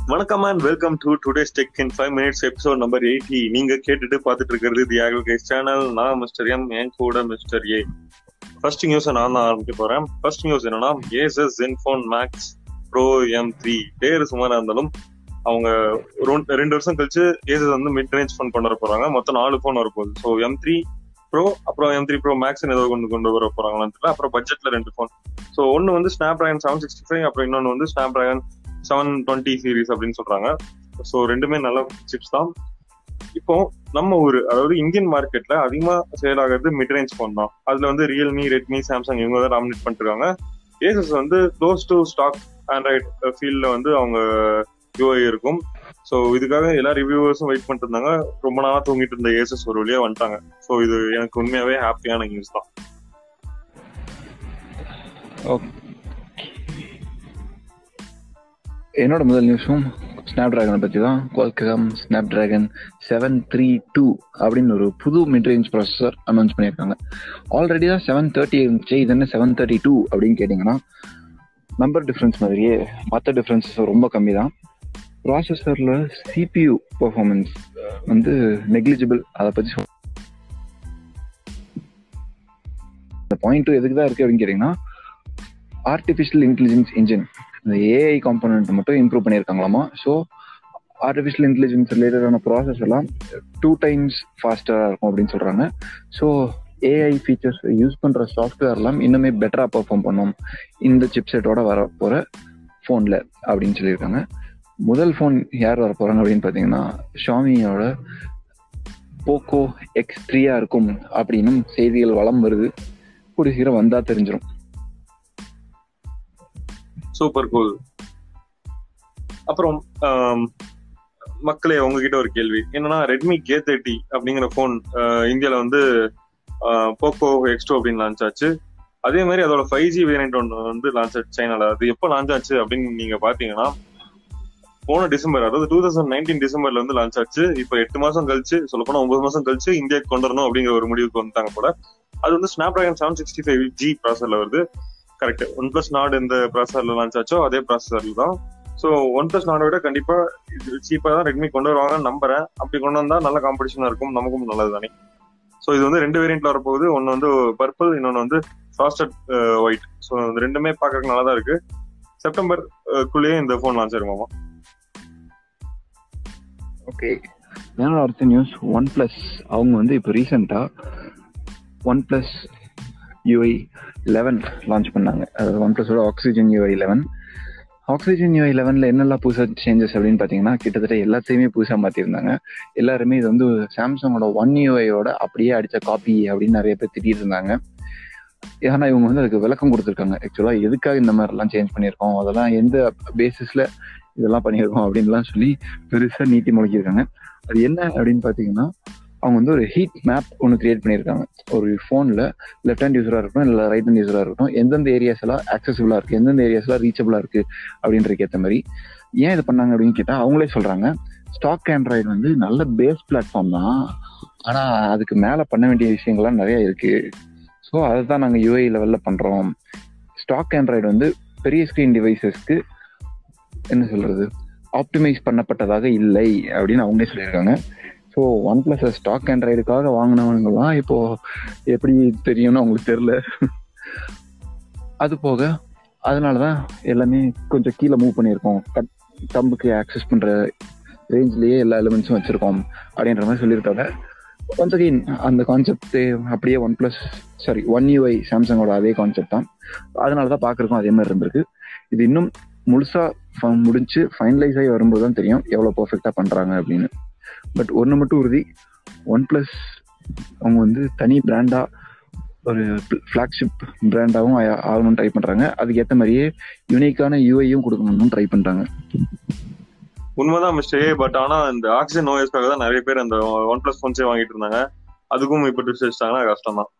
வணக்கம் and welcome to today's tech in five minutes episode number eighty நீங்க கேட்டுட்டு பார்த்துட்டு இருக்கிறது தி ஆக்ரிகேஸ் சேனல் நான் மிஸ்டர் எம் என் கூட மிஸ்டர் ஏ ஃபர்ஸ்ட் நியூஸ் நான் தான் ஆரம்பிக்க போறேன் ஃபர்ஸ்ட் நியூஸ் என்னன்னா Asus Zenfone Max Pro M three பேர் சுமாரா இருந்தாலும் அவங்க ரொ- ரெண்டு வருஷம் கழிச்சு ஏசஸ் வந்து மிட் ரேஞ்ச் ஃபோன் கொண்டு வர போறாங்க மொத்தம் நாலு ஃபோன் வரப்போகுது ஸோ எம் த்ரீ ப்ரோ அப்புறம் எம் த்ரீ ப்ரோ மேக்ஸ் ஏதோ கொண்டு கொண்டு வர போறாங்களான்னு தெரியல அப்புறம் பட்ஜெட்ல ரெண்டு ஃபோன் ஸோ ஒன்னு வந்து snapdragon seven sixty five அப்புறம் இன்னொன்று வந்து snapdragon seven twenty series அப்படின்னு சொல்றாங்க ஸோ ரெண்டுமே நல்ல சிப்ஸ் தான் இப்போ நம்ம ஊர் அதாவது இந்தியன் மார்க்கெட்ல அதிகமா சேல் ஆகிறது மிட் ரேஞ்ச் ஃபோன் தான் அதுல வந்து ரியல்மி ரெட்மி சாம்சங் இவங்க தான் டாமினேட் பண்ணிட்டு இருக்காங்க ஏசஸ் வந்து க்ளோஸ் டு ஸ்டாக் ஆண்ட்ராய்ட் ஃபீல்ட்ல வந்து அவங்க யூஐ இருக்கும் ஸோ இதுக்காக எல்லா ரிவ்யூவர்ஸும் வெயிட் பண்ணிட்டு இருந்தாங்க ரொம்ப நாளா தூங்கிட்டு இருந்த ஏசஸ் ஒரு வழியா வந்துட்டாங்க ஸோ இது எனக்கு உண்மையாவே ஹாப்பியான நியூஸ் தான் என்னோட முதல் நியூஸும் ஸ்னாப் டிராகனை பற்றி தான் Qualcomm snapdragon seven three two அப்படின்னு ஒரு புது மிட் ரேஞ்ச் ப்ராசஸர் அனௌன்ஸ் பண்ணியிருக்காங்க ஆல்ரெடி தான் செவன் தேர்ட்டி இருந்துச்சு இது என்ன செவன் தேர்ட்டி டூ அப்படின்னு கேட்டிங்கன்னா நம்பர் டிஃப்ரென்ஸ் மாதிரியே மற்ற டிஃப்ரென்சஸ் ரொம்ப கம்மி தான் ப்ராசஸரில் சிபியூ பர்ஃபார்மன்ஸ் வந்து நெக்லிஜிபிள் அதை பற்றி சொல் இந்த பாயிண்ட் டூ எதுக்கு தான் இருக்குது அப்படின்னு கேட்டிங்கன்னா ஆர்டிஃபிஷியல் இன்டெலிஜென்ஸ் இன்ஜின் இந்த ஏஐ காம்பனண்ட் மட்டும் இம்ப்ரூவ் பண்ணியிருக்காங்களாமா ஸோ ஆர்டிஃபிஷியல் இன்டெலிஜென்ஸ் ரிலேட்டடான ப்ராசஸ் எல்லாம் டூ டைம்ஸ் ஃபாஸ்டராக இருக்கும் அப்படின்னு சொல்கிறாங்க ஸோ ஏஐ ஃபீச்சர்ஸ் யூஸ் பண்ணுற சாஃப்ட்வேர்லாம் இன்னுமே பெட்டராக பெர்ஃபார்ம் பண்ணும் இந்த சிப்செட்டோட வர போகிற ஃபோனில் அப்படின்னு சொல்லியிருக்காங்க முதல் ஃபோன் யார் வர போகிறாங்க அப்படின்னு பார்த்தீங்கன்னா ஷாமியோட போக்கோ எக்ஸ் த்ரீயாக இருக்கும் அப்படின்னும் செய்திகள் வளம் வருது கூடிய சீக்கிரம் வந்தால் தெரிஞ்சிடும் சூப்பர் கூல் அப்புறம் ஆம், மக்களே உங்ககிட்ட ஒரு கேள்வி என்னன்னா ரெட்மி கே தேர்ட்டி அப்படிங்கிற ஃபோன் இந்தியாவில் வந்து போக்கோ எக்ஸ் டூ அப்படின்னு லான்ச் ஆச்சு அதே மாதிரி அதோட ஃபைவ் ஜி வேரியன்ட் ஒன்று வந்து லான்ச் ஆச்சு சைனால அது எப்போ லான்ச் ஆச்சு அப்படின்னு நீங்க பாத்தீங்கன்னா போன டிசம்பர் அதாவது டூ தௌசண்ட் நைன்டீன் டிசம்பர்ல வந்து லான்ச் ஆச்சு இப்போ எட்டு மாசம் கழிச்சு சொல்ல போனா ஒன்பது மாசம் கழிச்சு இந்தியாவுக்கு கொண்டு வரணும் அப்படிங்கிற ஒரு முடிவுக்கு வந்துட்டாங்க போல அது வந்து snapdragon seven sixty five G ப்ராசர்ல வருது கரெக்ட் ஒன் பிளஸ் நாட் எந்த ப்ராசஸர்ல லான்ச் ஆச்சோ அதே ப்ராசஸர்ல தான் ஸோ ஒன் பிளஸ் நாடை விட கண்டிப்பா இது சீப்பா தான் ரெட்மி கொண்டு வருவாங்கன்னு நம்புறேன் அப்படி கொண்டு வந்தா நல்ல காம்படிஷனா இருக்கும் நமக்கும் நல்லது தானே ஸோ இது வந்து ரெண்டு வேரியன்ட்ல வரப்போகுது ஒன்னு வந்து பர்பிள் இன்னொன்னு வந்து ஃபாஸ்டட் ஒயிட் ஸோ இந்த ரெண்டுமே பார்க்கறதுக்கு நல்லா தான் இருக்கு செப்டம்பர் அஹ், குள்ளேயே இந்த ஃபோன் லான்ச் ஆயிருமாமா ஓகே என்னோட அடுத்த நியூஸ் ஒன் ப்ளஸ் அவங்க வந்து இப்போ ரீசெண்டாக one plus UI eleven launch பண்ணாங்க அதாவது ஒன் ப்ளஸோட oxygen UI eleven oxygen UI லெவனில் என்னெல்லாம் புதுசாக சேஞ்சஸ் அப்படின்னு பார்த்தீங்கன்னா கிட்டத்தட்ட எல்லாத்தையுமே புதுசாக மாற்றிருந்தாங்க எல்லாருமே இது வந்து சாம்சங்கோட ஒன் யூஐயோட அப்படியே அடித்த காப்பி அப்படின்னு நிறைய பேர் திட்டிட்டு இருந்தாங்க ஏன்னா இவங்க வந்து அதுக்கு விளக்கம் கொடுத்துருக்காங்க ஆக்சுவலாக எதுக்காக இந்த மாதிரிலாம் சேஞ்ச் பண்ணியிருக்கோம் அதெல்லாம் எந்த பேசிஸில் இதெல்லாம் பண்ணியிருக்கோம் அப்படின்லாம் சொல்லி பெருசாக நீட்டி முழக்கியிருக்காங்க அது என்ன அப்படின்னு பார்த்தீங்கன்னா அவங்க வந்து ஒரு ஹீட் மேப் ஒன்று கிரியேட் பண்ணியிருக்காங்க ஒரு ஃபோனில் லெஃப்ட் ஹேண்ட் யூஸராக இருக்கட்டும் இல்லை ரைட் ஹேண்ட் யூஸராக இருக்கட்டும் எந்தெந்த ஏரியாஸ் எல்லாம் ஆக்சசிபிளாக இருக்குது எந்தெந்த ஏரியாஸ் எல்லாம் ரீச்சபிளாக இருக்குது அப்படின்றதுக்கு ஏற்ற மாதிரி ஏன் இது பண்ணாங்க அப்படின்னு கேட்டால் அவங்களே சொல்கிறாங்க ஸ்டாக் ஆண்ட்ராய்டு வந்து நல்ல பேஸ் பிளாட்ஃபார்ம் தான் ஆனால் அதுக்கு மேலே பண்ண வேண்டிய விஷயங்கள்லாம் நிறைய இருக்குது ஸோ அதை தான் நாங்கள் யூஐ லெவலில் பண்ணுறோம் ஸ்டாக் ஆண்ட்ராய்டு வந்து பெரிய ஸ்க்ரீன் டிவைசஸ்க்கு என்ன சொல்கிறது ஆப்டிமைஸ் பண்ணப்பட்டதாக இல்லை அப்படின்னு அவங்களே சொல்லியிருக்காங்க ஸோ ஒன் பிளஸ் ஸ்டாக் ஆண்ட்ராய்டுக்காக வாங்கினவங்கலாம் இப்போ எப்படி தெரியும்னு அவங்களுக்கு தெரில அது போக அதனால தான் எல்லாமே கொஞ்சம் கீழே மூவ் பண்ணியிருக்கோம் கட் தம்புக்கு ஆக்சஸ் பண்ணுற ரேஞ்ச்லேயே எல்லா எலிமெண்ட்ஸும் வச்சுருக்கோம் அப்படின்ற மாதிரி சொல்லியிருக்காங்க ஒன்ஸ் அகெயின் அந்த கான்செப்ட் அப்படியே one plus sorry one UI சாம்சங்கோட அதே கான்செப்ட் தான் அதனால தான் பார்க்குறக்கும் அதே மாதிரி இருந்திருக்கு இது இன்னும் முழுசா ஃப- முடிஞ்சு ஃபைனலைஸ் ஆகி வரும்போது தான் தெரியும் எவ்வளோ பர்ஃபெக்டாக பண்ணுறாங்க அப்படின்னு பட் ஒன்று மட்டும் உறுதி ஒன் ப்ளஸ் அவங்க வந்து தனி பிராண்டாக ஒரு ஃப்ளாக்ஷிப் பிராண்டாகவும் ஆகணும்னு ட்ரை பண்ணுறாங்க அதுக்கேற்ற மாதிரியே யூனிக்கான யூஐயும் கொடுக்கணும்னு ட்ரை பண்ணுறாங்க உண்மைதான் மிஸ்டர் ஏ பட் ஆனா இந்த ஆக்சிஜன் நோயஸ்க்காக தான் நிறைய பேர் அந்த ஒன் பிளஸ் போன்ஸே வாங்கிட்டு இருந்தாங்க அதுக்கும் இப்ப ட்விஸ்ட் வச்சிட்டாங்கன்னா கஷ்டம் தான்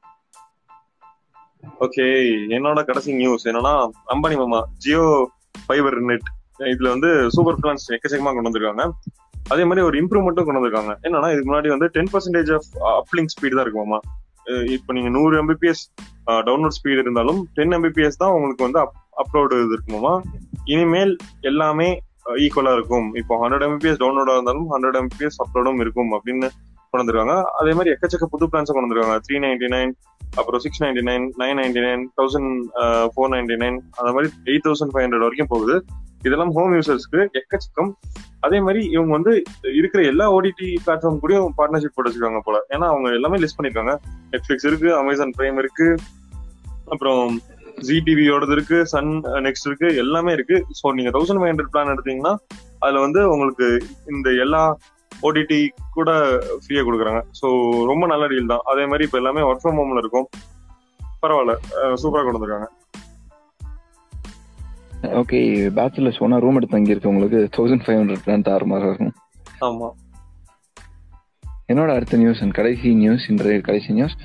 ஓகே என்னோட கடைசி நியூஸ் என்னன்னா அம்பானி மாமா ஜியோ ஃபைபர் நெட் இதுல வந்து சூப்பர் பிளான்ஸ் எக்கச்சக்கமா கொண்டு வந்திருக்காங்க அதே மாதிரி ஒரு இம்ப்ரூவ்மெண்ட்டும் கொண்டு வந்திருக்காங்க என்னன்னா இதுக்கு முன்னாடி வந்து ten percentage of uplink speed தான் இருக்குமாமா அஹ் இப்போ நீங்க நூறு எம்பிபிஎஸ் டவுன்லோட் ஸ்பீடு இருந்தாலும் டென் எம்பிபிஎஸ் தான் உங்களுக்கு வந்து அப்லோடு இது இருக்குமாமா இனிமேல் எல்லாமே ஈக்குவலா இருக்கும் இப்போ ஹண்ட்ரட் எம்பிபிஎஸ் டவுன்லோடா இருந்தாலும் ஹண்ட்ரட் எம்பிபிஎஸ் அப்லோடும் இருக்கும் அப்படின்னு கொண்டு வந்திருக்காங்க அதே மாதிரி எக்கச்சக்க புது பிளான்ஸ் கொண்டு வந்திருக்காங்க த்ரீ நைன்டி நைன் அப்புறம் six ninety nine nine ninety nine thousand four ninety nine அந்த மாதிரி எயிட் தௌசண்ட் ஃபைவ் ஹண்ட்ரட் வரைக்கும் போகுது இதெல்லாம் ஹோம் யூசர்ஸ்க்கு எக்கச்சக்கம் அதே மாதிரி இவங்க வந்து இருக்கிற எல்லா ஓடிடி பிளாட்ஃபார்ம் கூடயும் பார்ட்னர்ஷிப் போட்டு வச்சிருக்காங்க போல ஏன்னா அவங்க எல்லாமே லிஸ்ட் பண்ணிருக்காங்க நெட்ஃபிளிக்ஸ் இருக்கு அமேசான் பிரைம் இருக்கு அப்புறம் ஜி டிவியோடது இருக்கு சன் நெக்ஸ்ட் இருக்கு எல்லாமே இருக்கு ஸோ நீங்க தௌசண்ட் ஃபைவ் ஹண்ட்ரட் பிளான் எடுத்தீங்கன்னா அதுல வந்து உங்களுக்கு இந்த எல்லா ஓடிடி கூட ஃப்ரீயா கொடுக்குறாங்க ஸோ ரொம்ப நல்ல டீல் தான் அதே மாதிரி இப்போ எல்லாமே ஒர்க் ஃப்ரம் ஹோம்ல இருக்கும் பரவாயில்ல சூப்பரா கொண்டு வந்திருக்காங்க ஓகே பேச்சுலர்ஸ் ஒன்னா ரூம் எடுத்து தங்கி இருக்கவங்களுக்கு தௌசண்ட் ஃபைவ் ஹண்ட்ரட் பிளான் தாறு மாதிரி இருக்கும் ஆமா என்னோட அடுத்த நியூஸ் அண்ட் கடைசி நியூஸ் இன்றைய கடைசி நியூஸ்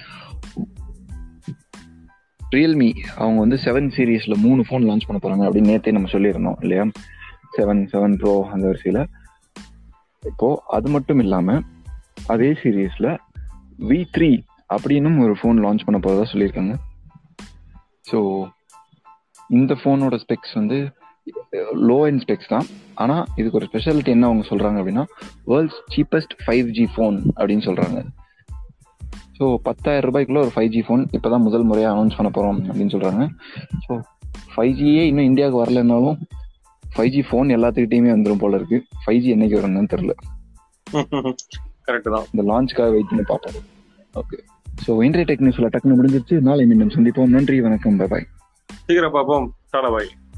ரியல்மி அவங்க வந்து செவன் சீரீஸ்ல மூணு ஃபோன் லான்ச் பண்ண போறாங்க அப்படின்னு நேத்தே நம்ம சொல்லியிருந்தோம் இல்லையா செவன் செவன் ப்ரோ அந்த வரிசையில இப்போ அது மட்டும் இல்லாம அதே சீரீஸ்ல வி த்ரீ அப்படின்னும் ஒரு ஃபோன் லான்ச் பண்ண போறதா சொல்லியிருக்காங்க ஸோ இந்த ஃபோனோட ஸ்பெக்ஸ் வந்து லோ அண்ட் ஸ்பெக்ஸ் தான் ஆனா இதுக்கு ஒரு ஸ்பெஷாலிட்டி என்ன அவங்க சொல்றாங்க அப்படின்னா world's cheapest five G phone அப்படின்னு சொல்றாங்க ஸோ பத்தாயிரம் ரூபாய்க்குள்ள ஒரு ஃபைவ் ஜி ஃபோன் இப்போதான் முதல் முறையாக அனௌன்ஸ் பண்ண போறோம் அப்படின்னு சொல்றாங்க ஸோ ஃபைவ் ஜியே இன்னும் இந்தியாவுக்கு வரலனாலும் ஃபைவ் ஜி ஃபோன் எல்லாத்துக்கிட்டையுமே வந்துடும் போல இருக்கு ஃபைவ் ஜி என்னைக்கு வரும்னு தெரியல கரெக்ட் தான் இந்த லான்ச்சுக்காக வெயிட் பண்ணி பார்ப்போம் ஓகே ஸோ இன்றைய டெக்னிக்ஸ்ல டக்குனு முடிஞ்சிருச்சு நாளை மீண்டும் சந்திப்போம் நன்றி வணக்கம் பாய் சீக்கிரம் பார்ப்போம் டாடா பாய்